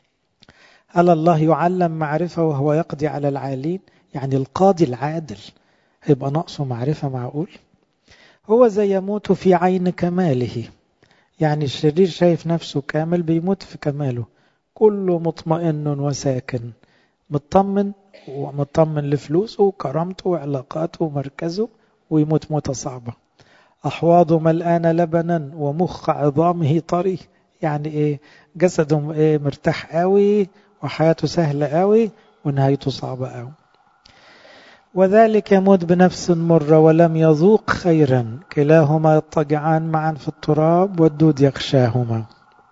هل الله يعلم معرفة وهو يقضي على العالين يعني القاضي العادل هيبقى ناقصه معرفة معقول هو زي يموت في عين كماله يعني الشرير شايف نفسه كامل بيموت في كماله كله مطمئن وساكن مطمن ومطمن لفلوسه وكرامته وعلاقاته ومركزه ويموت موتة صعبة أحواضه ملآنة لبنا ومخ عظامه طري يعني إيه جسده إيه مرتاح قوي وحياته سهلة قوي ونهايته صعبة قوي وذلك يموت بنفس مرة ولم يذوق خيرا كلاهما يضطجعان معا في التراب والدود يغشاهما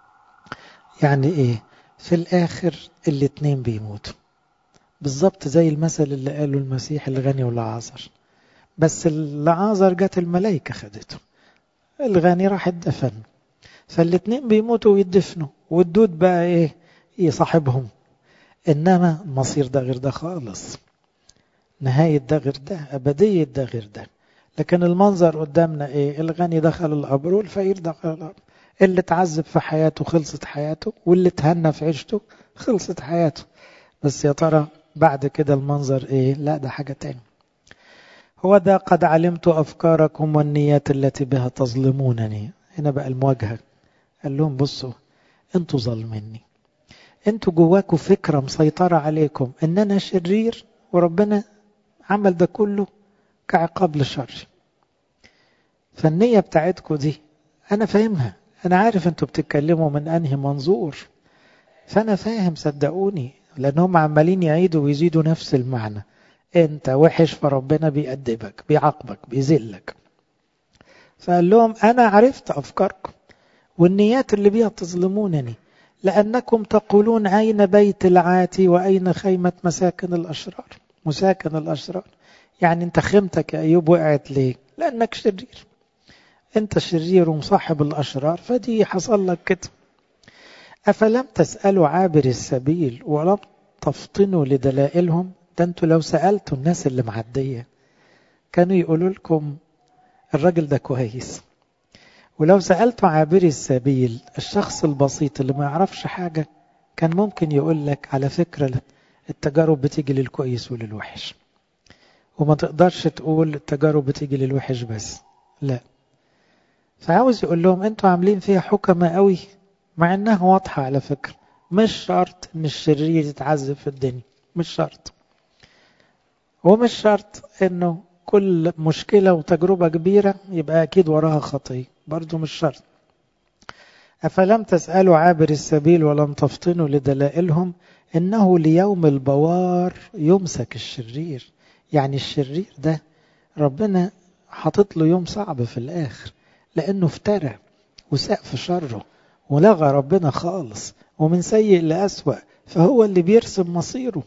يعني ايه في الاخر الاتنين بيموتوا بالظبط زي المثل اللي قاله المسيح الغني والعازر بس العازر جت الملائكة خدته الغني راح الدفن فالاتنين بيموتوا ويدفنوا والدود بقى ايه يصاحبهم انما المصير ده غير ده خالص نهاية ده غير ده أبدية ده غير ده لكن المنظر قدامنا إيه الغني دخل القبر والفقير دخل القبر اللي اتعذب في حياته خلصت حياته واللي اتهنى في عيشته خلصت حياته بس يا ترى بعد كده المنظر إيه لا ده حاجة تاني هو ده قد علمت أفكاركم والنيات التي بها تظلمونني هنا بقى المواجهة قال لهم بصوا انتوا ظالميني انتوا جواكوا فكرة مسيطرة عليكم ان انا شرير وربنا عمل ده كله كعقاب للشر فالنية بتاعتكم دي أنا فاهمها أنا عارف أنتوا بتتكلموا من أنهي منظور فأنا فاهم صدقوني لأنهم عمالين يعيدوا ويزيدوا نفس المعنى أنت وحش فربنا بيأدبك بيعاقبك بيذلك فقال لهم أنا عرفت أفكاركم والنيات اللي بيها تظلمونني لأنكم تقولون أين بيت العاتي وأين خيمة مساكن الأشرار مساكن الأشرار يعني انت خيمتك يا أيوب وقعت ليه لأنك شرير انت شرير ومصاحب الأشرار فدي حصل لك كده أفلم تسألوا عابر السبيل ولم تفطنوا لدلائلهم ده انتوا لو سألتوا الناس اللي معدية كانوا يقولوا لكم الراجل ده كويس ولو سألتوا عابري السبيل الشخص البسيط اللي ما يعرفش حاجة كان ممكن يقول لك على فكرة التجارب بتيجي للكويس وللوحش وما تقدرش تقول التجارب بتيجي للوحش بس لا فعاوز يقول لهم انتوا عاملين فيها حكمة قوي مع انها واضحة على فكرة مش شرط ان الشرير يتعذب في الدنيا مش شرط ومش شرط انه كل مشكلة وتجربة كبيرة يبقى اكيد وراها خطية برضو مش شرط أفلم تسألوا عابر السبيل ولم تفطنوا لدلائلهم إنه ليوم البوار يمسك الشرير يعني الشرير ده ربنا حاطط له يوم صعب في الآخر لأنه افترى وسقف شره ولغى ربنا خالص ومن سيء لأسوأ فهو اللي بيرسم مصيره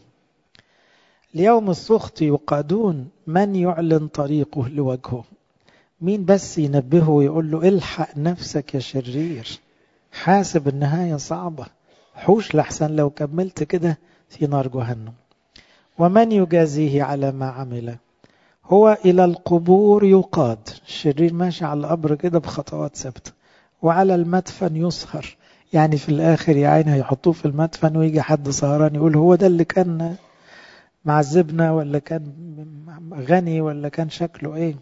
ليوم السخط يقادون من يعلن طريقه لوجهه مين بس ينبهه ويقول له الحق نفسك يا شرير حاسب النهاية صعبة حوش لحسن لو كملت كده في نار جهنم ومن يجازيه على ما عمل هو إلى القبور يقاد الشرير ماشي على القبر كده بخطوات ثابتة وعلى المدفن يسهر يعني في الآخر يا عيني هيحطوه في المدفن ويجي حد سهران يقول هو ده اللي كان معذبنا ولا كان غني ولا كان شكله ايه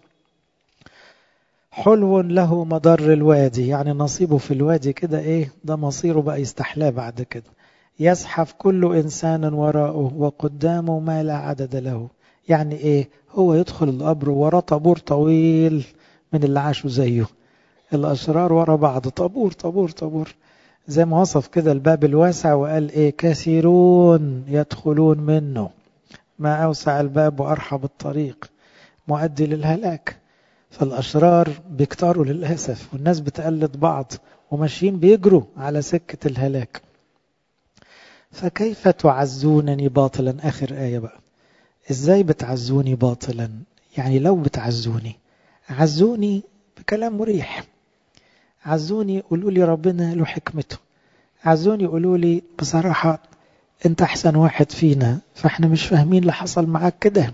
حلو له مضر الوادي يعني نصيبه في الوادي كده ايه ده مصيره بقى يستحلاه بعد كده يزحف كل إنسان وراءه وقدامه ما لا عدد له يعني ايه هو يدخل القبر وراه طابور طويل من اللي عاشوا زيه الأشرار ورا بعض طابور طابور طابور زي ما وصف كده الباب الواسع وقال ايه كثيرون يدخلون منه ما أوسع الباب وأرحب الطريق مؤدي للهلاك فالأشرار بيكتروا للأسف والناس بتقلد بعض وماشيين بيجروا على سكة الهلاك فكيف تعزونني باطلا آخر آية بقى إزاي بتعزوني باطلا يعني لو بتعزوني عزوني بكلام مريح عزوني قولوا لي ربنا له حكمته عزوني قولوا لي بصراحة انت احسن واحد فينا فاحنا مش فاهمين اللي حصل معاك كده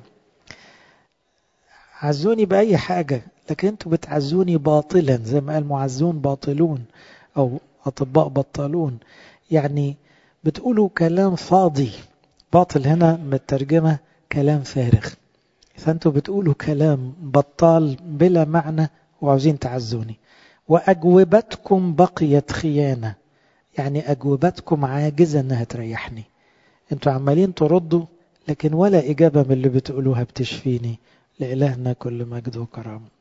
عزوني بأي حاجة لكن انتوا بتعزوني باطلا زي ما قال معزون باطلون او اطباء بطلون يعني بتقولوا كلام فاضي باطل هنا مترجمة كلام فارغ فانتوا بتقولوا كلام بطال بلا معنى وعاوزين تعزوني وأجوبتكم بقيت خيانة يعني أجوبتكم عاجزة أنها تريحني انتوا عمالين تردوا لكن ولا إجابة من اللي بتقولوها بتشفيني لإلهنا كل مجد وكرامه